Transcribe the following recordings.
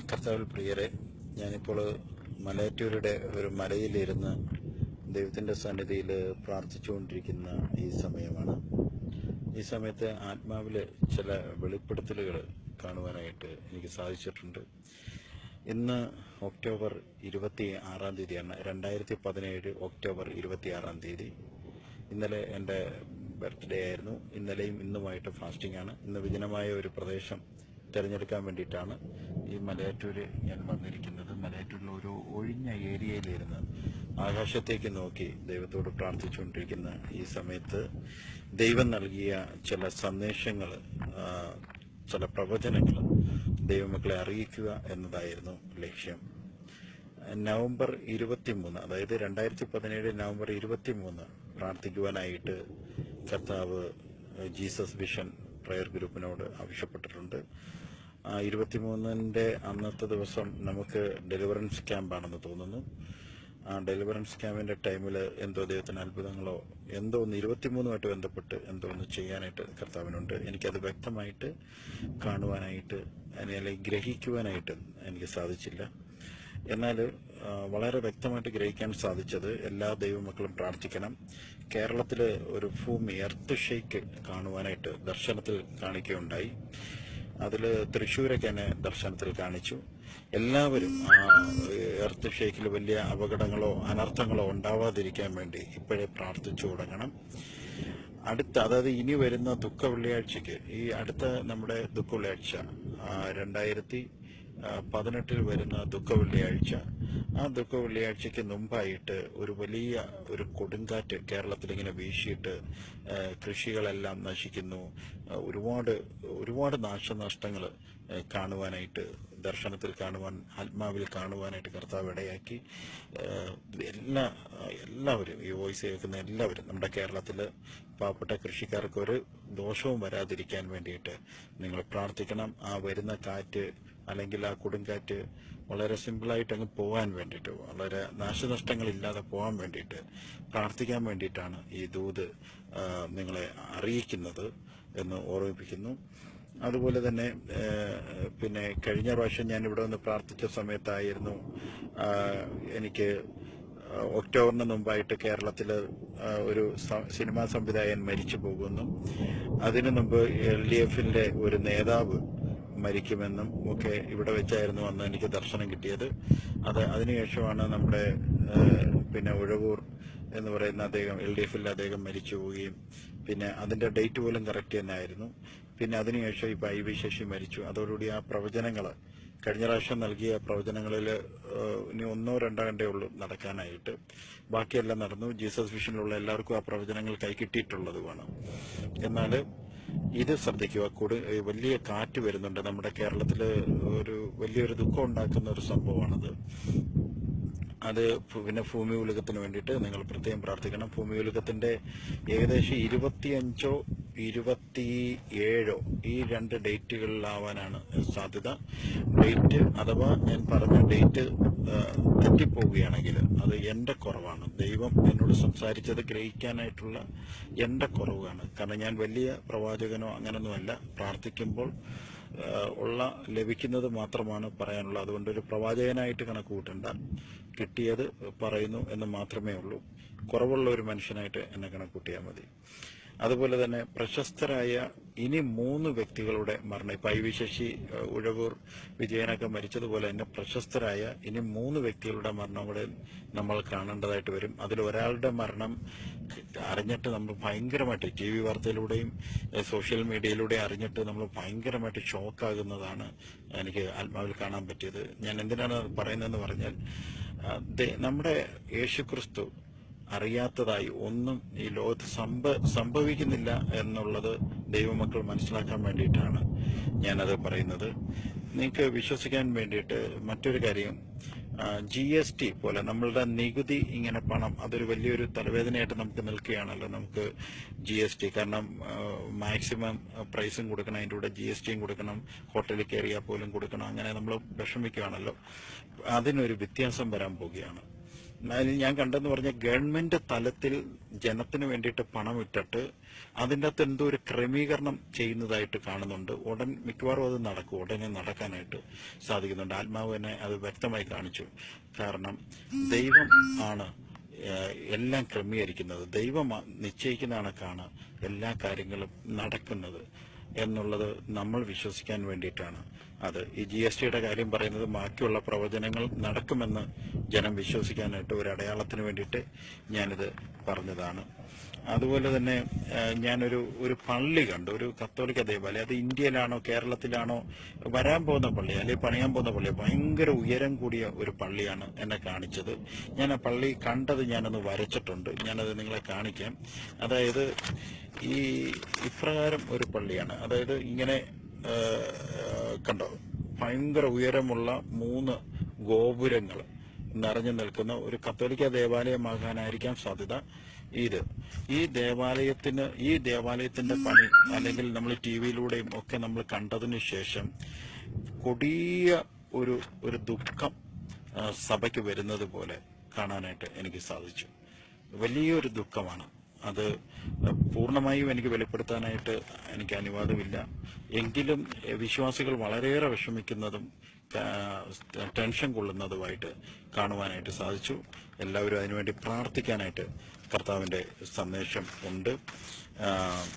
കർത്താവിൽ പ്രിയരെ ഞാനിപ്പോൾ മലയാറ്റൂരുടെ ഒരു മലയിലിരുന്ന് ദൈവത്തിൻ്റെ സന്നിധിയിൽ പ്രാർത്ഥിച്ചുകൊണ്ടിരിക്കുന്ന ഈ സമയമാണ് ഈ സമയത്ത് ആത്മാവിൽ ചില വെളിപ്പെടുത്തലുകൾ കാണുവാനായിട്ട് എനിക്ക് സാധിച്ചിട്ടുണ്ട് ഇന്ന് ഒക്ടോബർ ഇരുപത്തി ആറാം തീയതിയാണ് രണ്ടായിരത്തി പതിനേഴ് ഒക്ടോബർ ഇരുപത്തി ആറാം തീയതി ഇന്നലെ എൻ്റെ ബർത്ത്ഡേ ആയിരുന്നു ഇന്നലെയും ഇന്നുമായിട്ട് ഫാസ്റ്റിംഗ് ആണ് ഇന്ന് വിജനമായ ഒരു പ്രദേശം തിരഞ്ഞെടുക്കാൻ വേണ്ടിയിട്ടാണ് ഈ മലയാറ്റൂര് ഞാൻ വന്നിരിക്കുന്നത് മലയാറ്റൂരിൽ ഒരു ഒഴിഞ്ഞ ഏരിയയിലിരുന്ന് ആകാശത്തേക്ക് നോക്കി ദൈവത്തോട് പ്രാർത്ഥിച്ചുകൊണ്ടിരിക്കുന്ന ഈ സമയത്ത് ദൈവം നൽകിയ ചില സന്ദേശങ്ങൾ ചില പ്രവചനങ്ങൾ ദൈവമക്കളെ അറിയിക്കുക എന്നതായിരുന്നു ലക്ഷ്യം നവംബർ ഇരുപത്തിമൂന്ന് അതായത് രണ്ടായിരത്തി പതിനേഴ് നവംബർ ഇരുപത്തിമൂന്ന് പ്രാർത്ഥിക്കുവാനായിട്ട് കർത്താവ് ജീസസ് വിഷൻ പ്രയർ ഗ്രൂപ്പിനോട് ആവശ്യപ്പെട്ടിട്ടുണ്ട് ആ ഇരുപത്തിമൂന്നിൻ്റെ അന്നത്തെ ദിവസം നമുക്ക് ഡെലിവറൻസ് ക്യാമ്പാണെന്ന് തോന്നുന്നു ആ ഡെലിവറൻസ് ക്യാമ്പിന്റെ ടൈമിൽ എന്തോ ദൈവത്തിന് അത്ഭുതങ്ങളോ എന്തോ ഒന്ന് ഇരുപത്തിമൂന്നുമായിട്ട് ബന്ധപ്പെട്ട് എന്തോ ഒന്ന് ചെയ്യാനായിട്ട് കർത്താവിനുണ്ട് എനിക്കത് വ്യക്തമായിട്ട് കാണുവാനായിട്ട് അല്ലെങ്കിൽ ഗ്രഹിക്കുവാനായിട്ട് എനിക്ക് സാധിച്ചില്ല എന്നാൽ ആ, വളരെ വ്യക്തമായിട്ട് ഗ്രഹിക്കാൻ സാധിച്ചത് എല്ലാ ദൈവമക്കളും പ്രാർത്ഥിക്കണം കേരളത്തിൽ ഒരു ഭൂമി എർത്ത് ഷെയ്ക്ക് കാണുവാനായിട്ട് ദർശനത്തിൽ കാണിക്കുകയുണ്ടായി അതിൽ തൃശ്ശൂരൊക്കെ എന്നെ ദർശനത്തിൽ കാണിച്ചു എല്ലാവരും ആ എർത്ത് ഷേക്കിൽ വലിയ അപകടങ്ങളോ അനർത്ഥങ്ങളോ ഉണ്ടാവാതിരിക്കാൻ വേണ്ടി ഇപ്പോഴേ പ്രാർത്ഥിച്ചു തുടങ്ങണം അടുത്ത അതായത് ഇനി വരുന്ന ദുഃഖ വെള്ളിയാഴ്ചക്ക് ഈ അടുത്ത നമ്മുടെ ദുഃഖ വെള്ളിയാഴ്ച ആ, രണ്ടായിരത്തി ആ, പതിനെട്ടിൽ വരുന്ന ദുഃഖ വെള്ളിയാഴ്ച ആ ദുഃഖ വെള്ളിയാഴ്ചക്ക് മുമ്പായിട്ട് ഒരു വലിയ ഒരു കൊടുങ്കാറ്റ് കേരളത്തിൽ ഇങ്ങനെ വീശിയിട്ട് ആ, കൃഷികളെല്ലാം നശിക്കുന്നു ആ, ഒരുപാട് ഒരുപാട് നാശനഷ്ടങ്ങൾ കാണുവാനായിട്ട് ദർശനത്തിൽ കാണുവാൻ ആത്മാവിൽ കാണുവാനായിട്ട് കർത്താവ് ഇടയാക്കി ഏഹ് എല്ലാ എല്ലാവരും ഈ വോയിസ് കേൾക്കുന്ന എല്ലാവരും നമ്മുടെ കേരളത്തിൽ പാവപ്പെട്ട കൃഷിക്കാർക്ക് ഒരു ദോഷവും വരാതിരിക്കാൻ വേണ്ടിയിട്ട് നിങ്ങൾ പ്രാർത്ഥിക്കണം ആ വരുന്ന കാറ്റ് അല്ലെങ്കിൽ ആ കൊടുങ്കാറ്റ് വളരെ സിമ്പിളായിട്ട് അങ്ങ് പോകാൻ വേണ്ടിയിട്ട് വളരെ നാശനഷ്ടങ്ങളില്ലാതെ പോകാൻ വേണ്ടിയിട്ട് പ്രാർത്ഥിക്കാൻ വേണ്ടിയിട്ടാണ് ഈ ദൂത് ആ, നിങ്ങളെ അറിയിക്കുന്നത് എന്ന് ഓർമ്മിപ്പിക്കുന്നു അതുപോലെ തന്നെ ഏഹ്, പിന്നെ കഴിഞ്ഞ പ്രാവശ്യം ഞാൻ ഇവിടെ വന്ന് പ്രാർത്ഥിച്ച സമയത്തായിരുന്നു ആ, എനിക്ക് ആ, ഒക്ടോബറിന് മുമ്പായിട്ട് കേരളത്തിൽ ഒരു സ- സിനിമാ സംവിധായകൻ മരിച്ചു പോകുന്നു അതിനു മുമ്പ് എൽ ഡി എഫിന്റെ ഒരു നേതാവ് മരിക്കുമെന്നും ഒക്കെ ഇവിടെ വെച്ചായിരുന്നു അന്ന് എനിക്ക് ദർശനം കിട്ടിയത് അത് അതിനുശേഷമാണ് നമ്മുടെ ഏഹ്, പിന്നെ ഉഴവൂർ എന്ന് പറയുന്ന അദ്ദേഹം എൽ ഡി എഫിൽ അദ്ദേഹം മരിച്ചു പോവുകയും പിന്നെ അതിന്റെ ഡേറ്റ് പോലും കറക്റ്റ് തന്നെ ആയിരുന്നു പിന്നെ അതിനുശേഷം ഇപ്പൊ ഐ വി ശശി മരിച്ചു അതോടുകൂടി ആ പ്രവചനങ്ങൾ കഴിഞ്ഞ പ്രാവശ്യം നൽകിയ പ്രവചനങ്ങളിൽ ഇനി ഒന്നോ രണ്ടോ കണ്ടേ ഉള്ളൂ നടക്കാനായിട്ട് ബാക്കിയെല്ലാം നടന്നു ജീസസ് വിഷനിലുള്ള എല്ലാവർക്കും ആ പ്രവചനങ്ങൾ കൈകിട്ടിയിട്ടുള്ളതുമാണ് എന്നാൽ ഇത് ശ്രദ്ധിക്കുക കൊടു ഏ, വലിയ കാറ്റ് വരുന്നുണ്ട് നമ്മുടെ കേരളത്തിൽ ഒരു വലിയൊരു ദുഃഖം ഉണ്ടാക്കുന്ന ഒരു സംഭവമാണത് അത് ഭൂ- പിന്നെ ഭൂമി ഉലകത്തിന് വേണ്ടിയിട്ട് നിങ്ങൾ പ്രത്യേകം പ്രാർത്ഥിക്കണം ഭൂമി ഉലകത്തിന്റെ ഏകദേശം ഇരുപത്തിയഞ്ചോ ഇരുപത്തി ഏഴോ ഈ രണ്ട് ഡേറ്റുകളിലാവാനാണ് സാധ്യത ഡേറ്റ് അഥവാ ഞാൻ പറഞ്ഞ ഡേറ്റ് തെറ്റിപ്പോവുകയാണെങ്കിൽ അത് എന്റെ കുറവാണ് ദൈവം എന്നോട് സംസാരിച്ചത് ഗ്രഹിക്കാനായിട്ടുള്ള എന്റെ കുറവാണ് കാരണം ഞാൻ വലിയ പ്രവാചകനോ അങ്ങനൊന്നുമല്ല പ്രാർത്ഥിക്കുമ്പോൾ ആ, ഉള്ള ലഭിക്കുന്നത് മാത്രമാണ് പറയാനുള്ളത് അതുകൊണ്ട് ഒരു പ്രവാചകനായിട്ട് കണക്ക് കൂട്ടണ്ട കിട്ടിയത് പറയുന്നു എന്ന് മാത്രമേ ഉള്ളൂ കുറവുള്ള ഒരു മനുഷ്യനായിട്ട് എന്നെ കണക്ക് കൂട്ടിയാൽ മതി അതുപോലെ തന്നെ പ്രശസ്തരായ ഇനി മൂന്ന് വ്യക്തികളുടെ മരണം ഇപ്പൊ ഐ വി ശശി ഏഹ്, ഉഴവൂർ വിജയനൊക്കെ മരിച്ചതുപോലെ തന്നെ പ്രശസ്തരായ ഇനി മൂന്ന് വ്യക്തികളുടെ മരണം കൂടെ നമ്മൾ കാണേണ്ടതായിട്ട് വരും അതിൽ ഒരാളുടെ മരണം അറിഞ്ഞിട്ട് നമ്മൾ ഭയങ്കരമായിട്ട് ടി വി വാർത്തയിലൂടെയും ഏഹ്, സോഷ്യൽ മീഡിയയിലൂടെയും അറിഞ്ഞിട്ട് നമ്മൾ ഭയങ്കരമായിട്ട് ഷോക്കാകുന്നതാണ് എനിക്ക് ആത്മാവിൽ കാണാൻ പറ്റിയത് ഞാൻ എന്തിനാണ് അത് പറയുന്നതെന്ന് പറഞ്ഞാൽ ആ, ദേ- നമ്മുടെ യേശുക്രിസ്തു അറിയാത്തതായി ഒന്നും ഈ ലോകത്ത് സംഭ സംഭവിക്കുന്നില്ല എന്നുള്ളത് ദൈവമക്കൾ മനസ്സിലാക്കാൻ വേണ്ടിയിട്ടാണ് ഞാനത് പറയുന്നത് നിങ്ങൾക്ക് വിശ്വസിക്കാൻ വേണ്ടിയിട്ട് മറ്റൊരു കാര്യം ജി എസ് ടി പോലെ നമ്മളുടെ നികുതി ഇങ്ങനെ പണം അതൊരു വലിയൊരു തലവേദനയായിട്ട് നമുക്ക് നിൽക്കുകയാണല്ലോ നമുക്ക് ജി എസ് ടി കാരണം മാക്സിമം പ്രൈസും കൊടുക്കണം അതിൻ്റെ കൂടെ ജി എസ് ടിയും കൊടുക്കണം ഹോട്ടലിൽ കയറിയാൽ പോലും കൊടുക്കണം അങ്ങനെ നമ്മൾ വിഷമിക്കുകയാണല്ലോ അതിനൊരു വ്യത്യാസം വരാൻ പോവുകയാണ് അതിൽ ഞാൻ കണ്ടെന്ന് പറഞ്ഞ ഗവൺമെന്റ് തലത്തിൽ ജനത്തിന് വേണ്ടിയിട്ട് പണം ഇട്ടിട്ട് അതിൻ്റെ അകത്ത് എന്തോ ഒരു ക്രമീകരണം ചെയ്യുന്നതായിട്ട് കാണുന്നുണ്ട് ഉടൻ മിക്കവാറും അത് നടക്കും ഉടനെ നടക്കാനായിട്ട് സാധിക്കുന്നുണ്ട് ആത്മാവ് തന്നെ അത് വ്യക്തമായി കാണിച്ചു കാരണം ദൈവം ആണ് ഏഹ്, എല്ലാം ക്രമീകരിക്കുന്നത് ദൈവം നിശ്ചയിക്കുന്ന കണക്കാണ് എല്ലാ കാര്യങ്ങളും നടക്കുന്നത് എന്നുള്ളത് നമ്മൾ വിശ്വസിക്കാൻ വേണ്ടിയിട്ടാണ് അത് ഈ ജി എസ് ടിയുടെ കാര്യം പറയുന്നത് ബാക്കിയുള്ള പ്രവചനങ്ങൾ നടക്കുമെന്ന് ജനം വിശ്വസിക്കാനായിട്ട് ഒരു അടയാളത്തിന് വേണ്ടിയിട്ട് ഞാനിത് പറഞ്ഞതാണ് അതുപോലെ തന്നെ ഏഹ്, ഞാനൊരു ഒരു പള്ളി കണ്ടു ഒരു കത്തോലിക്ക ദേവാലയം അത് ഇന്ത്യയിലാണോ കേരളത്തിലാണോ വരാൻ പോകുന്ന പള്ളി അല്ലെങ്കിൽ പണിയാൻ പോകുന്ന പള്ളി ഭയങ്കര ഉയരം കൂടിയ ഒരു പള്ളിയാണ് എന്നെ കാണിച്ചത് ഞാൻ ആ പള്ളി കണ്ടത് ഞാനൊന്ന് വരച്ചിട്ടുണ്ട് ഞാനത് നിങ്ങളെ കാണിക്കാം അതായത് ഈ ഇപ്രകാരം ഒരു പള്ളിയാണ് അതായത് ഇങ്ങനെ ഏഹ്, കണ്ടോ ഭയങ്കര ഉയരമുള്ള മൂന്ന് ഗോപുരങ്ങൾ നിറഞ്ഞു നിൽക്കുന്ന ഒരു കത്തോലിക്ക ദേവാലയമാകാനായിരിക്കാം സാധ്യത ഇത് ഈ ദേവാലയത്തിന് ഈ ദേവാലയത്തിന്റെ പണി അല്ലെങ്കിൽ നമ്മൾ ടി വിയിലൂടെയും ഒക്കെ നമ്മൾ കണ്ടതിന് ശേഷം കൊടിയ ഒരു ഒരു ദുഃഖം ആ, സഭയ്ക്ക് വരുന്നത് പോലെ കാണാനായിട്ട് എനിക്ക് സാധിച്ചു വലിയൊരു ദുഃഖമാണ് അത് പൂർണ്ണമായും എനിക്ക് വെളിപ്പെടുത്താനായിട്ട് എനിക്ക് അനുവാദമില്ല എങ്കിലും എ, വിശ്വാസികൾ വളരെയേറെ വിഷമിക്കുന്നതും ആ, ടെൻഷൻ കൊള്ളുന്നതുമായിട്ട് കാണുവാനായിട്ട് സാധിച്ചു എല്ലാവരും അതിനുവേണ്ടി പ്രാർത്ഥിക്കാനായിട്ട് കർത്താവിന്റെ സന്ദേശം ഉണ്ട് ആ,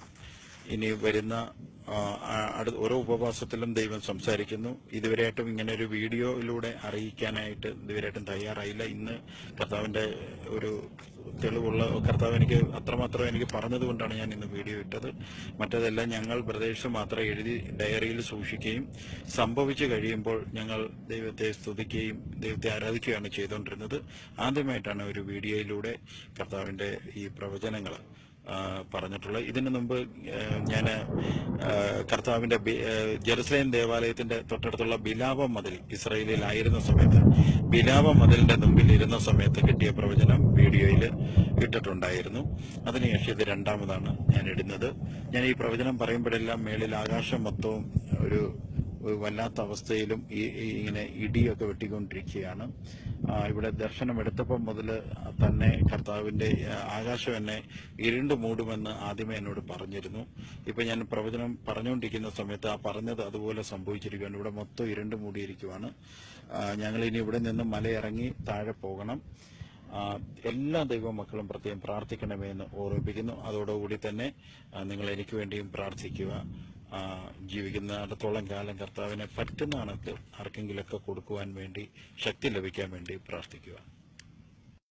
ഇനി വരുന്ന ആ, ആ, അടു- ഓരോ ഉപവാസത്തിലും ദൈവം സംസാരിക്കുന്നു ഇതുവരെയായിട്ടും ഇങ്ങനെ ഒരു വീഡിയോയിലൂടെ അറിയിക്കാനായിട്ട് ഇതുവരെയായിട്ടും തയ്യാറായില്ല ഇന്ന് കർത്താവിന്റെ ഒരു തെളിവുള്ള കർത്താവ് എനിക്ക് അത്രമാത്രം എനിക്ക് പറഞ്ഞതുകൊണ്ടാണ് ഞാൻ ഇന്ന് വീഡിയോ ഇട്ടത് മറ്റതെല്ലാം ഞങ്ങൾ പ്രദേശം മാത്രം എഴുതി ഡയറിയിൽ സൂക്ഷിക്കുകയും സംഭവിച്ചു കഴിയുമ്പോൾ ഞങ്ങൾ ദൈവത്തെ സ്തുതിക്കുകയും ദൈവത്തെ ആരാധിക്കുകയാണ് ചെയ്തുകൊണ്ടിരുന്നത് ആദ്യമായിട്ടാണ് ഒരു വീഡിയോയിലൂടെ കർത്താവിന്റെ ഈ പ്രവചനങ്ങൾ ആ, പറഞ്ഞിട്ടുള്ളത് ഇതിനു മുമ്പ് ഞാൻ കർത്താവിന്റെ ബി- ആ, ജെറുസലേം ദേവാലയത്തിന്റെ തൊട്ടടുത്തുള്ള ബിലാപം മതിൽ ഇസ്രയേലിലായിരുന്ന സമയത്ത് ബിലാപം മതിലിന്റെ മുമ്പിൽ ഇരുന്ന സമയത്ത് കിട്ടിയ പ്രവചനം വീഡിയോയിൽ ഇട്ടിട്ടുണ്ടായിരുന്നു അതിനുശേഷം ഇത് രണ്ടാമതാണ് ഞാൻ ഇടുന്നത് ഞാൻ ഈ പ്രവചനം പറയുമ്പോഴെല്ലാം മേളിൽ ആകാശം മൊത്തവും ഒരു ഒരു വല്ലാത്ത അവസ്ഥയിലും ഈ ഈ ഇങ്ങനെ ഇടിയൊക്കെ വെട്ടിക്കൊണ്ടിരിക്കുകയാണ് ആ, ഇവിടെ ദർശനം എടുത്തപ്പം മുതൽ തന്നെ കർത്താവിന്റെ ആ, ആകാശം എന്നെ ഇരുണ്ട് മൂടുമെന്ന് ആദ്യമേ എന്നോട് പറഞ്ഞിരുന്നു ഇപ്പൊ ഞാൻ പ്രവചനം പറഞ്ഞുകൊണ്ടിരിക്കുന്ന സമയത്ത് ആ പറഞ്ഞത് അതുപോലെ സംഭവിച്ചിരിക്കുകയാണ് ഇവിടെ മൊത്തം ഇരുണ്ട് മൂടിയിരിക്കുവാണ് ആ, ഞങ്ങൾ ഇനി ഇവിടെ നിന്ന് മലയിറങ്ങി താഴെ പോകണം ആ, എല്ലാ ദൈവമക്കളും പ്രത്യേകം പ്രാർത്ഥിക്കണമേ എന്ന് ഓർമ്മിപ്പിക്കുന്നു അതോടുകൂടി തന്നെ ആ, നിങ്ങൾ എനിക്ക് വേണ്ടിയും പ്രാർത്ഥിക്കുക ആ, ജീവിക്കുന്നിടത്തോളം കാലം കർത്താവിനെ പറ്റുന്ന കണക്ക് ആർക്കെങ്കിലൊക്കെ കൊടുക്കുവാൻ വേണ്ടി ശക്തി ലഭിക്കാൻ വേണ്ടി പ്രാർത്ഥിക്കുക